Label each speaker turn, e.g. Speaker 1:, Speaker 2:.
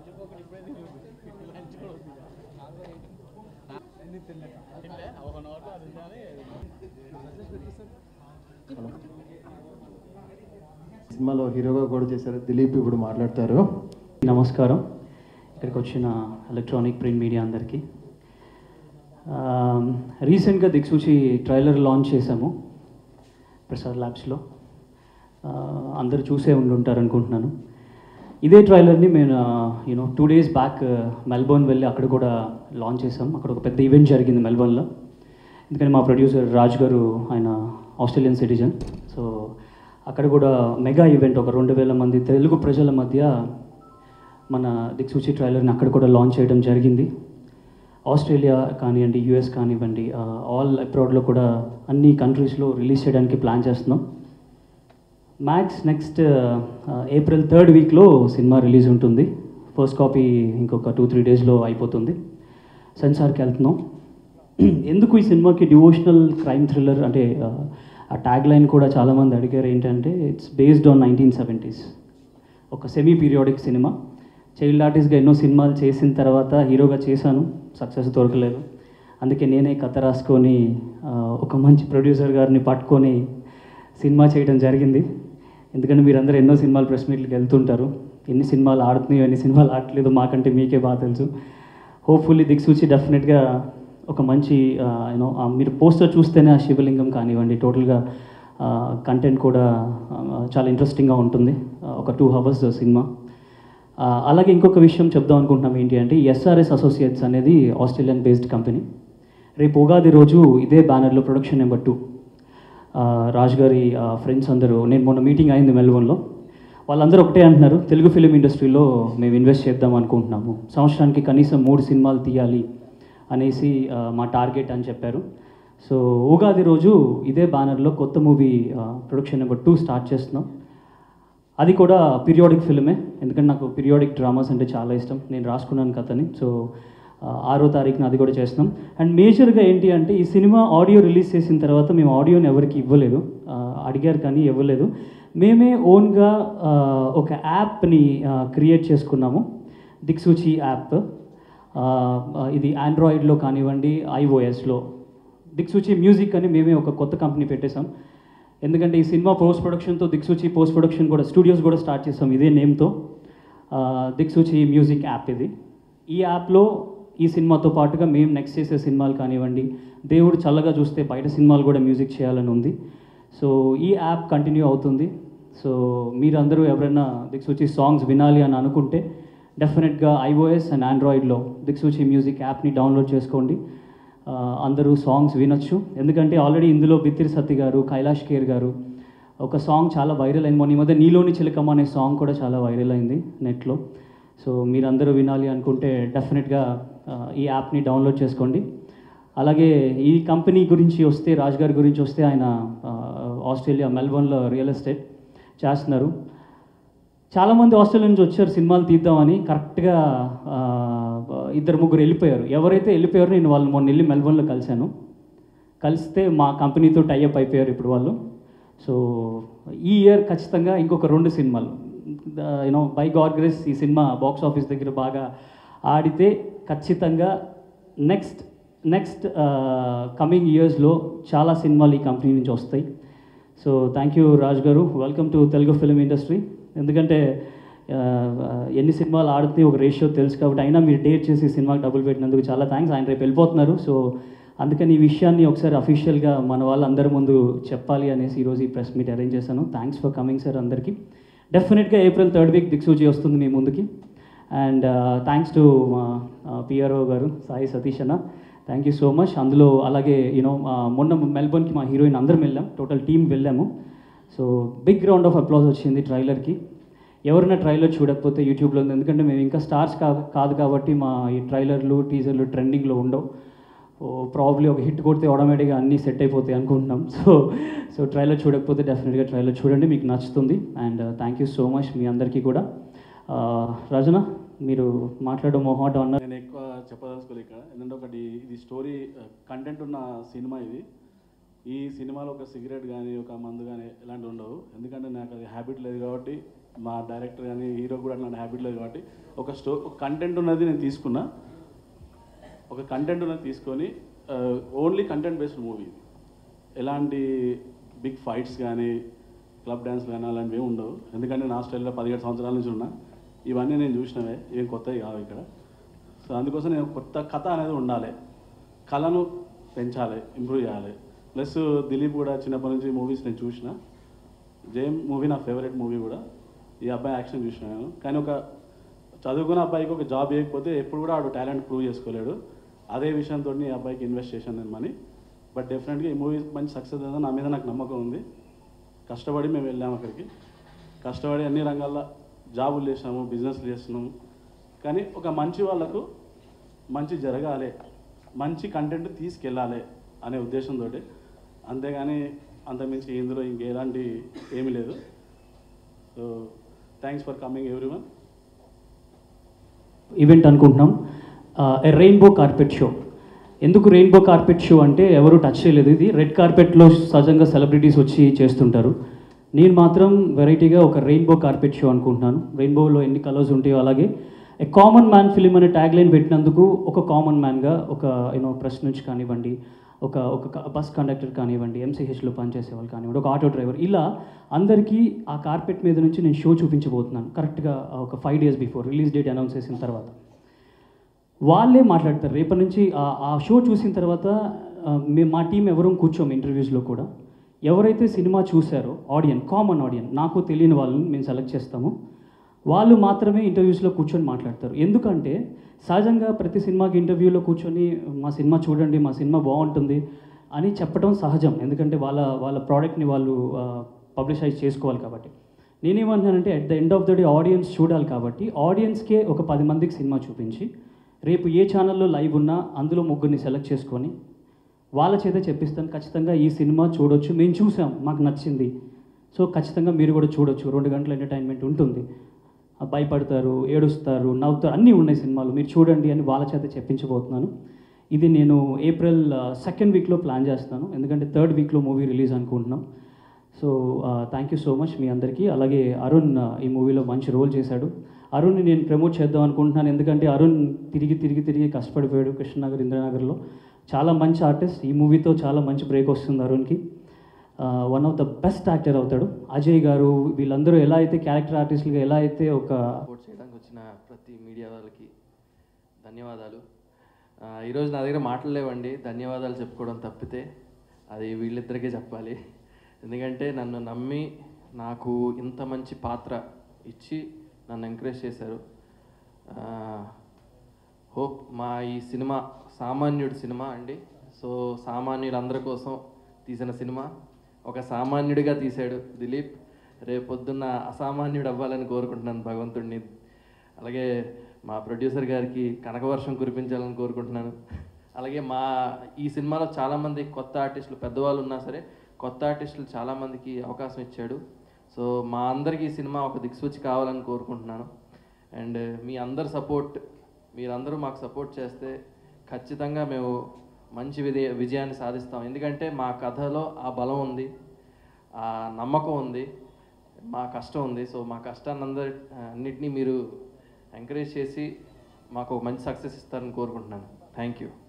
Speaker 1: సినిమాలో హీరోగా కూడా చేశారు దిలీప్ ఇప్పుడు మాట్లాడతారు
Speaker 2: నమస్కారం ఇక్కడికి వచ్చిన ఎలక్ట్రానిక్ ప్రింట్ మీడియా అందరికీ రీసెంట్గా దిక్సూచి ట్రైలర్ లాంచ్ చేశాము ప్రసాద్ ల్యాబ్స్లో అందరూ చూసే ఉండుంటారు అనుకుంటున్నాను ఇదే ట్రైలర్ని మేము you know two days back Melbourne వెళ్ళి అక్కడ కూడా లాంచ్ చేసాం అక్కడ ఒక పెద్ద ఈవెంట్ జరిగింది మెల్బోర్న్లో ఎందుకని మా ప్రొడ్యూసర్ రాజ్ గారు ఆయన ఆస్ట్రేలియన్ సిటిజన్ సో అక్కడ కూడా మెగా ఈవెంట్ ఒక రెండు వేల మంది తెలుగు ప్రజల మధ్య మన దిక్సూచి ట్రైలర్ని అక్కడ కూడా లాంచ్ చేయడం జరిగింది ఆస్ట్రేలియా కానివ్వండి యూఎస్ కానివ్వండి ఆల్ అబ్రాడ్లో కూడా అన్ని కంట్రీస్లో రిలీజ్ చేయడానికి ప్లాన్ చేస్తున్నాం మ్యాక్స్ నెక్స్ట్ ఏప్రిల్ థర్డ్ వీక్లో సినిమా రిలీజ్ ఉంటుంది ఫస్ట్ కాపీ ఇంకొక టూ త్రీ డేస్లో అయిపోతుంది సెన్సార్కి వెళ్తున్నాం ఎందుకు ఈ సినిమాకి డివోషనల్ క్రైమ్ థ్రిల్లర్ అంటే ఆ, ఆ ట్యాగ్ లైన్ కూడా చాలామంది అడిగారు ఏంటంటే it's based on nineteen seventies ఒక సెమీ పీరియాడిక్ సినిమా చైల్డ్ ఆర్టిస్ట్గా ఎన్నో సినిమాలు చేసిన తర్వాత హీరోగా చేశాను సక్సెస్ దొరకలేదు అందుకే నేనే కథ రాసుకొని ఆ, ఒక మంచి ప్రొడ్యూసర్ గారిని పట్టుకొని సినిమా చేయడం జరిగింది ఎందుకంటే మీరందరూ ఎన్నో సినిమాలు ప్రెస్ మీట్లకి వెళ్తుంటారు ఎన్ని సినిమాలు ఆడుతున్నాయో ఎన్ని సినిమాలు ఆడట్లేదు మాకంటే మీకే బాగా తెలుసు హోప్ఫుల్లీ దిక్సూచి డెఫినెట్గా ఒక మంచి యూనో మీరు పోస్టర్ చూస్తేనే ఆ శివలింగం కానివ్వండి టోటల్గా కంటెంట్ కూడా ఆ, చాలా ఇంట్రెస్టింగ్గా ఉంటుంది ఆ, ఒక టూ అవర్స్ సినిమా ఆ, అలాగే ఇంకొక విషయం చెప్దాం అనుకుంటున్నాం ఏంటి అంటే ఎస్ఆర్ఎస్ అసోసియేట్స్ అనేది ఆస్ట్రేలియన్ బేస్డ్ కంపెనీ రేపు ఉగాది రోజు ఇదే బ్యానర్లో ప్రొడక్షన్ నెంబర్ టూ రాజ్ గారి ఫ్రెండ్స్ అందరూ నేను మొన్న మీటింగ్ అయింది మెల్బోర్న్లో వాళ్ళందరూ ఒకటే అంటున్నారు తెలుగు ఫిలిం ఇండస్ట్రీలో మేము ఇన్వెస్ట్ చేద్దాం అనుకుంటున్నాము సంవత్సరానికి కనీసం మూడు సినిమాలు తీయాలి అనేసి ఆ, మా టార్గెట్ అని చెప్పారు సో ఉగాది రోజు ఇదే బ్యానర్లో కొత్త movie production number two start చేస్తున్నాం అది కూడా పీరియాడిక్ ఫిల్మే ఎందుకంటే నాకు పీరియాడిక్ డ్రామాస్ అంటే చాలా ఇష్టం నేను రాసుకున్నాను కథని సో ఆ, ఆరో తారీఖున అది కూడా చేస్తున్నాం అండ్ మేజర్గా ఏంటి అంటే ఈ సినిమా ఆడియో రిలీజ్ చేసిన తర్వాత మేము ఆడియోని ఎవరికి ఇవ్వలేదు ఆ, అడిగారు కానీ ఇవ్వలేదు మేమే ఓన్గా ఆ, ఒక యాప్ని క్రియేట్ చేసుకున్నాము దిక్సూచి యాప్ ఆ, ఇది ఆండ్రాయిడ్లో కానివ్వండి ఐఓఎస్లో దిక్సూచి మ్యూజిక్ అని మేమే ఒక కొత్త కంపెనీ పెట్టేశాం ఎందుకంటే ఈ సినిమా పోస్ట్ ప్రొడక్షన్తో దిక్సూచి పోస్ట్ ప్రొడక్షన్ కూడా స్టూడియోస్ కూడా స్టార్ట్ చేస్తాం ఇదే నేమ్తో దిక్సూచి మ్యూజిక్ యాప్ ఇది ఈ యాప్లో ఈ సినిమాతో పాటుగా మేము నెక్స్ట్ చేసే సినిమాలు కానివ్వండి దేవుడు చల్లగా చూస్తే బయట సినిమాలు కూడా మ్యూజిక్ చేయాలని ఉంది సో ఈ యాప్ కంటిన్యూ అవుతుంది సో మీరందరూ ఎవరైనా దిక్సూచి సాంగ్స్ వినాలి అని అనుకుంటే డెఫినెట్గా ఐఓఎస్ అండ్ ఆండ్రాయిడ్లో దిక్సూచి మ్యూజిక్ యాప్ని డౌన్లోడ్ చేసుకోండి ఆ, అందరూ సాంగ్స్ వినొచ్చు ఎందుకంటే ఆల్రెడీ ఇందులో బిత్తిరి సత్తి గారు కైలాష్ కేర్ గారు ఒక సాంగ్ చాలా వైరల్ అయింది మొన్న ఈ మధ్య నీలోని చిలకమ్మ అనే సాంగ్ కూడా చాలా వైరల్ అయింది నెట్లో సో మీరందరూ వినాలి అనుకుంటే డెఫినెట్గా ఆ, ఈ యాప్ని డౌన్లోడ్ చేసుకోండి అలాగే ఈ కంపెనీ గురించి వస్తే రాజ్ గారి గురించి వస్తే ఆయన ఆ, ఆస్ట్రేలియా మెల్బోర్న్లో రియల్ ఎస్టేట్ చేస్తున్నారు చాలామంది ఆస్ట్రేలియా నుంచి వచ్చారు సినిమాలు తీద్దామని కరెక్ట్గా ఆ, ఇద్దరు ముగ్గురు వెళ్ళిపోయారు ఎవరైతే వెళ్ళిపోయారో నేను వాళ్ళు మొన్న వెళ్ళి మెల్బోర్న్లో కలిశాను కలిస్తే మా కంపెనీతో టైఅప్ అయిపోయారు ఇప్పుడు వాళ్ళు సో ఈ ఇయర్ ఖచ్చితంగా ఇంకొక రెండు సినిమాలు యూనో బై గాడ్ గ్రేస్ ఈ సినిమా బాక్స్ ఆఫీస్ దగ్గర బాగా ఆడితే ఖచ్చితంగా నెక్స్ట్ నెక్స్ట్ కమింగ్ ఇయర్స్లో చాలా సినిమాలు ఈ కంపెనీ నుంచి వస్తాయి so thank you Raj garu welcome to Telugu film industry ఎందుకంటే ఆ, ఎన్ని సినిమాలు ఆడితే ఒక రేషియో తెలుసు కాబట్టి అయినా మీరు డేట్ చేసి సినిమాకి డబ్బులు పెట్టినందుకు చాలా థ్యాంక్స్ ఆయన రేపు వెళ్ళిపోతున్నారు సో అందుకని ఈ విషయాన్ని ఒకసారి అఫీషియల్గా మన వాళ్ళందరి ముందు చెప్పాలి అనేసి ఈరోజు ఈ ప్రెస్ మీట్ అరేంజ్ చేశాను థ్యాంక్స్ ఫర్ కమింగ్ సార్ అందరికీ డెఫినెట్గా ఏప్రిల్ థర్డ్ వీక్ దిక్సూచి వస్తుంది మీ ముందుకి అండ్ థ్యాంక్స్ టు పిఆర్ఓ గారు సాయి సతీష్ అన్న థ్యాంక్ యూ సో మచ్ అందులో అలాగే యూనో మొన్న మెల్బోర్న్కి మా హీరోయిన్ అందరం వెళ్ళాం టోటల్ టీం వెళ్ళాము so big round of applause వచ్చింది ట్రైలర్కి ఎవరైనా ట్రైలర్ చూడకపోతే యూట్యూబ్లో ఉంది ఎందుకంటే మేము ఇంకా స్టార్స్ కా కాదు కాబట్టి మా ఈ ట్రైలర్లు టీజర్లు ట్రెండింగ్లో ఉండవు ప్రాబ్లీ ఒక హిట్ కొడితే ఆటోమేటిక్గా అన్నీ సెట్ అయిపోతాయి అనుకుంటున్నాం సో సో ట్రైలర్ చూడకపోతే డెఫినెట్గా ట్రైలర్ చూడండి మీకు నచ్చుతుంది and thank you so much మీ అందరికీ కూడా ఆ, రజన మీరు మాట్లాడడం మొహాటం అన్న
Speaker 3: నేను ఎక్కువ చెప్పదలుచుకోలేదు ఇక్కడ ఎందుకంటే ఒకటి ఇది స్టోరీ కంటెంట్ ఉన్న సినిమా ఇది ఈ సినిమాలో ఒక సిగరెట్ కానీ ఒక మందు కానీ ఇలాంటివి ఉండవు ఎందుకంటే నాకు అది హ్యాబిట్ లేదు కాబట్టి మా డైరెక్టర్ కానీ హీరో కూడా నన్ను హ్యాబిట్ లేదు కాబట్టి ఒక స్టో ఒక కంటెంట్ ఉన్నది నేను తీసుకున్నా ఒక కంటెంట్ ఉన్నది తీసుకొని ఓన్లీ కంటెంట్ బేస్డ్ మూవీ ఇది ఎలాంటి బిగ్ ఫైట్స్ కానీ క్లబ్ డ్యాన్స్ కానీ అలాంటివి ఏమి ఉండవు ఎందుకంటే నా స్టైల్లో పదిహేడు సంవత్సరాల నుంచి ఉన్నా ఇవన్నీ నేను చూసినవే ఏం కొత్తవి కావు ఇక్కడ సో అందుకోసం నేను కొత్త కథ అనేది ఉండాలి కళను పెంచాలి ఇంప్రూవ్ చేయాలి ప్లస్ దిలీప్ కూడా చిన్నప్పటి నుంచి మూవీస్ నేను చూసిన జేమ్ మూవీ నా ఫేవరెట్ మూవీ కూడా ఈ అబ్బాయి యాక్షన్ చూసిన నేను కానీ ఒక చదువుకున్న అబ్బాయికి ఒక జాబ్ చేయకపోతే ఎప్పుడు కూడా ఆడు టాలెంట్ ప్రూవ్ చేసుకోలేడు అదే విషయంతో ఈ అబ్బాయికి ఇన్వెస్ట్ చేశాను నేను మనీ బట్ డెఫినెట్గా ఈ మూవీ మంచి సక్సెస్ అవుతుంది నా మీద నాకు నమ్మకం ఉంది కష్టపడి మేము వెళ్ళాము అక్కడికి కష్టపడి అన్ని రంగాల్లో జాబులు చేసినాము బిజినెస్లు చేస్తున్నాము కానీ ఒక మంచి వాళ్ళకు మంచి జరగాలి మంచి కంటెంట్ తీసుకెళ్ళాలి అనే ఉద్దేశంతో అంతేగాని అంతమించి ఇందులో ఇంకెలాంటి ఏమీ లేదు so thanks for coming everyone
Speaker 2: event అనుకుంటున్నాం ఎ రెయిన్బో కార్పెట్ షో ఎందుకు రెయిన్బో కార్పెట్ షో అంటే ఎవరు టచ్ చేయలేదు ఇది రెడ్ కార్పెట్లో సహజంగా సెలబ్రిటీస్ వచ్చి చేస్తుంటారు నేను మాత్రం వెరైటీగా ఒక రెయిన్బో కార్పెట్ షో అనుకుంటున్నాను రెయిన్బోలో ఎన్ని కలర్స్ ఉంటాయో అలాగే ఎ కామన్ మ్యాన్ ఫిలిం అనే ట్యాగ్ లైన్ పెట్టినందుకు ఒక కామన్ మ్యాన్గా ఒక యూనో ప్రెస్ నుంచి కానివ్వండి ఒక ఒక క- బస్ కండక్టర్ కానివ్వండి ఎంసీహెచ్లో పనిచేసే వాళ్ళు కానివ్వండి ఒక ఆటో డ్రైవర్ ఇలా అందరికీ ఆ కార్పెట్ మీద నుంచి నేను షో చూపించబోతున్నాను కరెక్ట్గా ఒక five days before release date announce చేసిన తర్వాత వాళ్ళే మాట్లాడతారు రేపటి నుంచి ఆ- ఆ షో చూసిన తర్వాత ఆ, మేము మా టీం ఎవరూ కూర్చోము ఇంటర్వ్యూస్లో కూడా ఎవరైతే సినిమా చూశారో ఆడియన్ కామన్ ఆడియన్ నాకు తెలియని వాళ్ళని మేము సెలెక్ట్ చేస్తాము వాళ్ళు మాత్రమే ఇంటర్వ్యూస్లో కూర్చొని మాట్లాడతారు ఎందుకంటే సహజంగా ప్రతి సినిమాకి ఇంటర్వ్యూలో కూర్చొని మా సినిమా చూడండి మా సినిమా బాగుంటుంది అని చెప్పడం సహజం ఎందుకంటే వాళ్ళ వాళ్ళ ప్రోడక్ట్ని వాళ్ళు పబ్లిషైజ్ చేసుకోవాలి కాబట్టి నేనేమంటున్నానంటే at the end of the day audience చూడాలి కాబట్టి ఆడియన్స్కే ఒక పది మందికి సినిమా చూపించి రేపు ఏ ఛానల్లో లైవ్ ఉన్నా అందులో ముగ్గురిని సెలెక్ట్ చేసుకొని వాళ్ళ చేత చెప్పిస్తాను ఖచ్చితంగా ఈ సినిమా చూడొచ్చు మేము చూసాం మాకు నచ్చింది సో ఖచ్చితంగా మీరు కూడా చూడొచ్చు రెండు గంటల ఎంటర్టైన్మెంట్ ఉంటుంది ఆ, భయపడతారు ఏడుస్తారు నవ్వుతారు అన్నీ ఉన్నాయి సినిమాలు మీరు చూడండి అని వాళ్ళ చేత చెప్పించబోతున్నాను ఇది నేను ఏప్రిల్ సెకండ్ వీక్లో ప్లాన్ చేస్తాను ఎందుకంటే థర్డ్ వీక్లో మూవీ రిలీజ్ అనుకుంటున్నాం so thank you so much మీ అందరికీ అలాగే అరుణ్ ఆ, ఈ మూవీలో మంచి రోల్ చేశాడు అరుణ్ని నేను ప్రమోట్ చేద్దాం అనుకుంటున్నాను ఎందుకంటే అరుణ్ తిరిగి తిరిగి తిరిగి కష్టపడిపోయాడు కృష్ణనగర్ ఇంద్రనగర్లో చాలా మంచి ఆర్టిస్ట్ ఈ మూవీతో చాలా మంచి బ్రేక్ వస్తుంది అరుణ్కి one of the best actor అవుతాడు అజయ్ గారు వీళ్ళందరూ ఎలా అయితే క్యారెక్టర్ ఆర్టిస్టులుగా ఎలా అయితే ఒక
Speaker 4: సపోర్ట్ చేయడానికి వచ్చిన ప్రతి మీడియా వాళ్ళకి ధన్యవాదాలు ఆ, ఈరోజు నా దగ్గర మాటలు లేవండి ధన్యవాదాలు చెప్పుకోవడం తప్పితే అది వీళ్ళిద్దరికే చెప్పాలి ఎందుకంటే నన్ను నమ్మి నాకు ఇంత మంచి పాత్ర ఇచ్చి నన్ను ఎంకరేజ్ చేశారు హోప్ మా ఈ సినిమా సామాన్యుడి సినిమా అండి సో సామాన్యులందరి కోసం తీసిన సినిమా ఒక సామాన్యుడిగా తీశాడు దిలీప్ రేపొద్దున్న అసామాన్యుడు అవ్వాలని కోరుకుంటున్నాను భగవంతుడిని అలాగే మా ప్రొడ్యూసర్ గారికి కనకవర్షం కురిపించాలని కోరుకుంటున్నాను అలాగే మా ఈ సినిమాలో చాలామంది కొత్త ఆర్టిస్టులు పెద్దవాళ్ళు ఉన్నా సరే కొత్త ఆర్టిస్టులు చాలామందికి అవకాశం ఇచ్చాడు సో మా అందరికీ ఈ సినిమా ఒక దిక్సూచి కావాలని కోరుకుంటున్నాను అండ్ మీ అందరి సపోర్ట్ మీరందరూ మాకు సపోర్ట్ చేస్తే ఖచ్చితంగా మేము మంచి విజయ విజయాన్ని సాధిస్తాం ఎందుకంటే మా కథలో ఆ బలం ఉంది ఆ నమ్మకం ఉంది మా కష్టం ఉంది సో మా కష్టాన్ని అందరి అన్నిటినీ మీరు ఎంకరేజ్ చేసి మాకు ఒక మంచి సక్సెస్ ఇస్తారని కోరుకుంటున్నాను థ్యాంక్ యూ